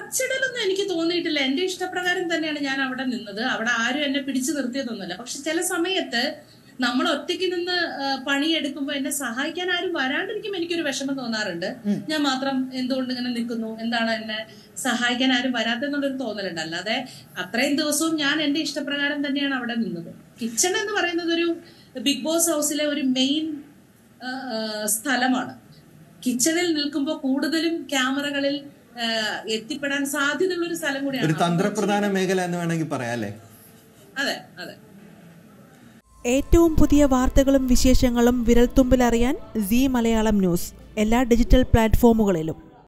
തളച്ചിടലൊന്നും എനിക്ക് തോന്നിയിട്ടില്ല എന്റെ ഇഷ്ടപ്രകാരം തന്നെയാണ് ഞാൻ അവിടെ നിന്നത് അവിടെ ആരും എന്നെ പിടിച്ചു നിർത്തിയതൊന്നുമല്ല പക്ഷെ ചില സമയത്ത് നമ്മൾ ഒറ്റയ്ക്ക് നിന്ന് ആ, പണിയെടുക്കുമ്പോൾ എന്നെ സഹായിക്കാൻ ആരും വരാണ്ടിരിക്കും എനിക്കൊരു വിഷമം തോന്നാറുണ്ട് ഞാൻ മാത്രം എന്തുകൊണ്ട് ഇങ്ങനെ നിൽക്കുന്നു എന്താണ് എന്നെ സഹായിക്കാൻ ആരും വരാത്തെന്നുള്ളൊരു തോന്നലുണ്ട് അല്ലാതെ അത്രയും ദിവസവും ഞാൻ എന്റെ ഇഷ്ടപ്രകാരം തന്നെയാണ് അവിടെ നിന്നത് കിച്ചൺ എന്ന് പറയുന്നത് ഒരു ബിഗ് ബോസ് ഹൗസിലെ ഒരു മെയിൻ സ്ഥലമാണ് കിച്ചണിൽ നിൽക്കുമ്പോൾ കൂടുതലും ക്യാമറകളിൽ ആ, എത്തിപ്പെടാൻ സാധ്യതയുള്ള ഒരു സ്ഥലം ഒരു കൂടിയാണ് തന്ത്രപ്രധാന മേഖല എന്ന് വേണമെങ്കിൽ പറയാം അല്ലേ അതെ അതെ ഏറ്റവും പുതിയ വാർത്തകളും വിശേഷങ്ങളും വിരൽത്തുമ്പിലറിയാൻ സി മലയാളം ന്യൂസ് എല്ലാ ഡിജിറ്റൽ പ്ലാറ്റ്ഫോമുകളിലും